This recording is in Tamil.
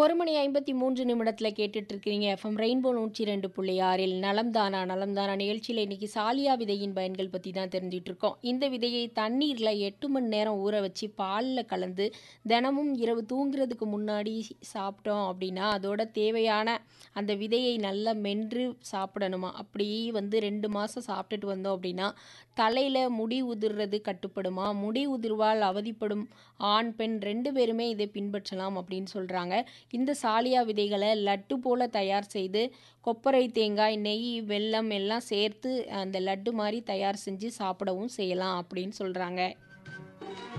ஒரு மணி ஐம்பத்தி மூன்று நிமிடத்தில் கேட்டுட்டு இருக்கிறீங்க எஃப்எம் ரெயின்போ நூற்றி ரெண்டு புள்ளி ஆறில் நலம்தானா நலம்தானா நிகழ்ச்சியில் இன்னைக்கு சாலியா விதையின் பயன்கள் பற்றி தான் தெரிஞ்சிட்டு இருக்கோம் இந்த விதையை தண்ணீரில் எட்டு மணி நேரம் ஊற வச்சு பாலில் கலந்து தினமும் இரவு தூங்குறதுக்கு முன்னாடி சாப்பிட்டோம் அப்படின்னா அதோட தேவையான அந்த விதையை நல்லா மென்று சாப்பிடணுமா அப்படி வந்து ரெண்டு மாதம் சாப்பிட்டுட்டு வந்தோம் அப்படின்னா தலையில் முடி உதிர்றது கட்டுப்படுமா முடி உதிர்வால் அவதிப்படும் ஆண் பெண் ரெண்டு பேருமே இதை பின்பற்றலாம் அப்படின்னு சொல்கிறாங்க இந்த சாலியா விதைகளை லட்டு போல தயார் செய்து கொப்பரை தேங்காய் நெய் வெல்லம் எல்லாம் சேர்த்து அந்த லட்டு மாதிரி தயார் செஞ்சு சாப்பிடவும் செய்யலாம் அப்படின்னு சொல்கிறாங்க